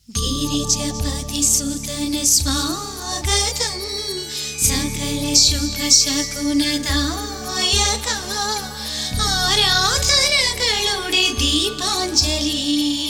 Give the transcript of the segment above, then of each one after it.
गिरिजपतिसुतन स्वागतं सकलशुभशकुनदायका ആരാധനകളുടെ ദീപാഞ്ജലി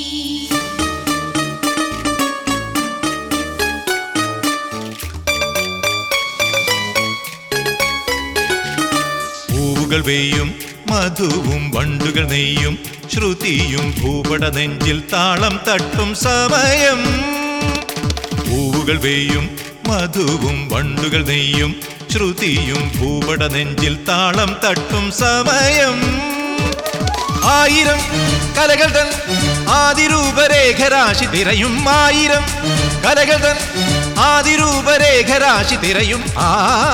പൂവുകൾ വെയ്യും മധുവും വണ്ടുകൾ നെയ്യും ശ്രുതിയും ഭൂപട നെഞ്ചിൽ താളം തട്ടും സമയം പൂവുകൾ വെയ്യും മധുവും വണ്ടുകൾ നെയ്യും ശ്രുതിയും ഭൂപട നെഞ്ചിൽ താളം തട്ടും സമയം ആയിരം കലകൾ തൻ ആദിരൂപരേഖരാശി തിരയും ആയിരം കലകൾ തൻ ആദിരൂപരേഖരാശി തിരയും ആ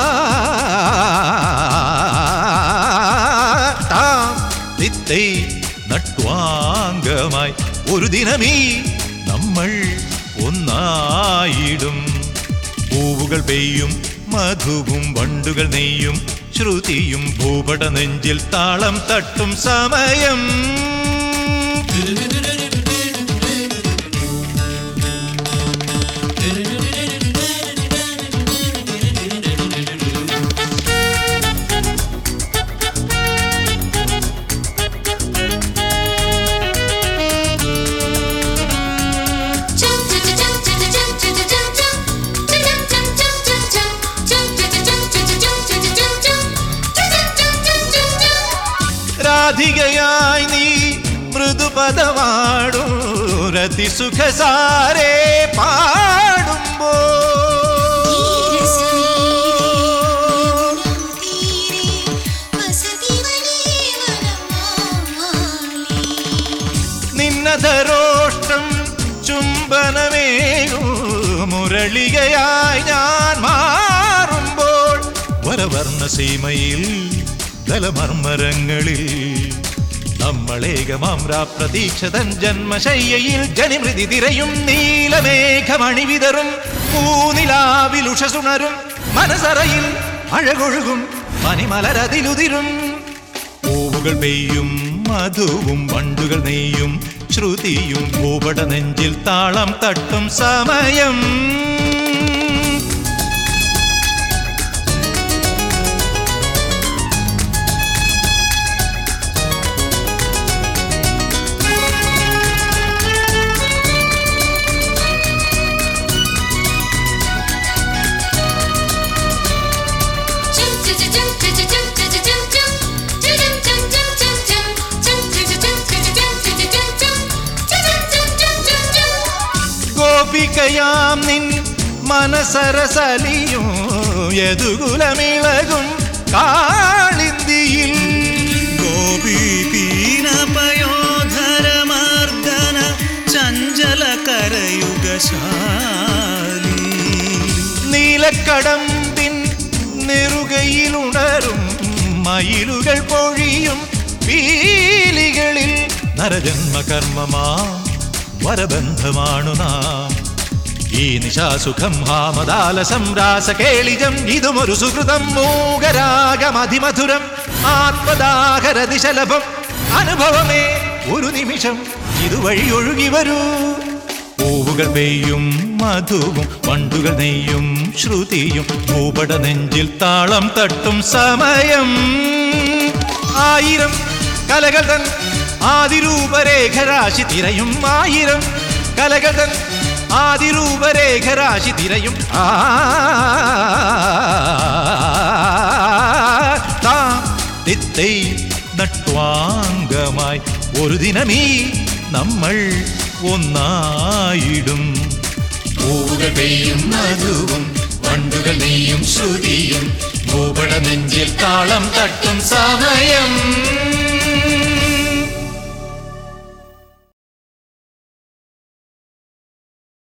താം തിത്തൈ നട്വാംഗമായി ഒരു ദിനമീ നമ്മൾ ഒന്നായിടും പൂവുകൾ പെയ്യും മധുവും വണ്ടുകൾ നെയ്യും ശ്രുതിയും ഭൂപട നെഞ്ചിൽ താളം തട്ടും സമയം രാധികയായി നീ മൃദുപദമാടും രതിസുഖസാരേ പാടുമ്പോ നിന്നധരോഷ്ടം ചുംബനമേകൂ മുരളികയായി ഞാൻ മാറുമ്പോൾ വരവർണ്ണ സീമയിൽ ദലമർമരങ്ങളിൽ നമ്മളേകമാമ്രാ പ്രതീക്ഷതൻ ജന്മശയ്യയിൽ ജനിമൃതി തിരയും നീലമേഘമണി വിതറും പൂനിലാവിലുഷസുണരും മനസറയിൽ അഴകൊഴുകും പനിമലരതിലുതിരും പൂവുകൾ പെയ്യും മധുവും വണ്ടുകൾ നെയ്യും ശ്രുതിയും ഭൂപട നെഞ്ചിൽ താളം തട്ടും സമയം ഗോപികയാം നിൻ മനസരസലിയും യദുകുലമിളകും കാളിന്തിയിൽ ഗോപീപീനപയോധരമർദ്ദന ചഞ്ചല കരയുഗശാലി നീലക്കടമ്പിൻ നെറുകയിലുണരും മയിലുകൾ പൊഴിയും പീലികളിൽ നരജന്മ കർമ്മമാ വരബന്ധമാണു നാം ഈ നിശാസുഖം ഹാമദാലസം രാസകേളിജം ഇതുമൊരു സുഹൃതം മൂകരാഗമതിമധുരം ആത്മദാഹരതിശലഭം അനുഭവമേ ഒരു നിമിഷം ഇതുവഴി ഒഴുകി വരൂ പൂവുകൾ പെയ്യും മധുവും വണ്ടുകൾ നെയ്യും ശ്രുതിയും ഭൂപട നെഞ്ചിൽ താളം തട്ടും സമയം ആയിരം കലകൾ തൻ ആദിരൂപരേഖരാശി തിരയും ആയിരം കലകൾ തൻ ആദിരൂപരേഖരാശി തിരയും ആ താം തിത്തൈ നട്വാംഗമായി ഒരു ദിനമീ നമ്മൾ ഒന്നായിടും പൂവുകൾ പെയ്യും മധുവും വണ്ടുകൾ നെയ്യും ശ്രുതിയും ഭൂപട നെഞ്ചിൽ താളം തട്ടും സമയം